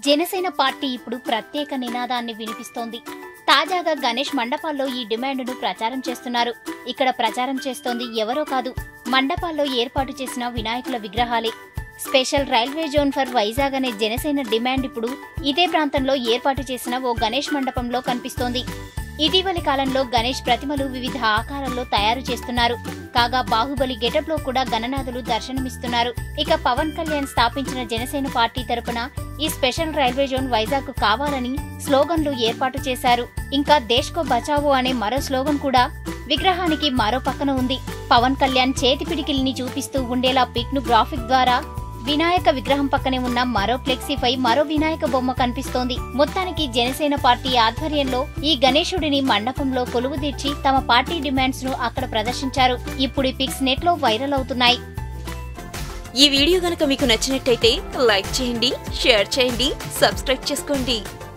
Janasena party ఇప్పుడు ప్రత్యేక నినాదాన్ని వినిపిస్తోంది తాజాగా గణేష్ మండపాల్లో ఈ డిమాండ్ను ప్రచారం చేస్తున్నారు ఇక్కడ ప్రచారం చేస్తోంది ఎవరో కాదు మండపాల్లో ఏర్పాటు చేసిన వినాయకుల విగ్రహాలే special railway zone for Vizag అనే జనసేన డిమాండ్ ఇప్పుడు ఇదే ప్రాంతంలో ఏర్పాటు చేసిన ఓ గణేష్ మండపంలో కనిపిస్తోంది ఇటీవలి కాలంలో గణేష్ ప్రతిమలు వివిధ ఆకారాల్లో తయారు చేస్తున్నారు కాగా బాహుబలి గెటప్ లో కూడా గణనాథులు దర్శనమిస్తున్నారు ఇక పవన్ కళ్యాణ్ స్థాపించిన జనసేన పార్టీ తరపున ఈ స్పెషల్ రైల్వే జోన్ వైజాగ్ కు కావాలని స్లోగన్లు ఏర్పాటు చేశారు ఇంకా దేశ్ కో బచావో అనే మరో స్లోగన్ కూడా విగ్రహానికి మరో పక్కన ఉంది పవన్ కళ్యాణ్ చేతి పిడికిల్ని చూపిస్తూ ఉండేలా పిక్ ను గ్రాఫిక్ ద్వారా వినాయక విగ్రహం పక్కనే ఉన్న మరో ఫ్లెక్సీపై మరో వినాయక బొమ్మ కనిపిస్తోంది మొత్తానికి జనసేన పార్టీ ఆధ్వర్యంలో ఈ గణేశుడిని మండపంలో కొలువు తీర్చి తమ పార్టీ డిమాండ్స్ ను అక్కడ ప్రదర్శించారు ఇప్పుడు ఈ పిక్స్ నెట్ లో వైరల్ అవుతున్నాయి ఈ వీడియో గనక మీకు నచ్చినట్టయితే లైక్ చేయండి షేర్ చేయండి సబ్స్క్రైబ్ చేసుకోండి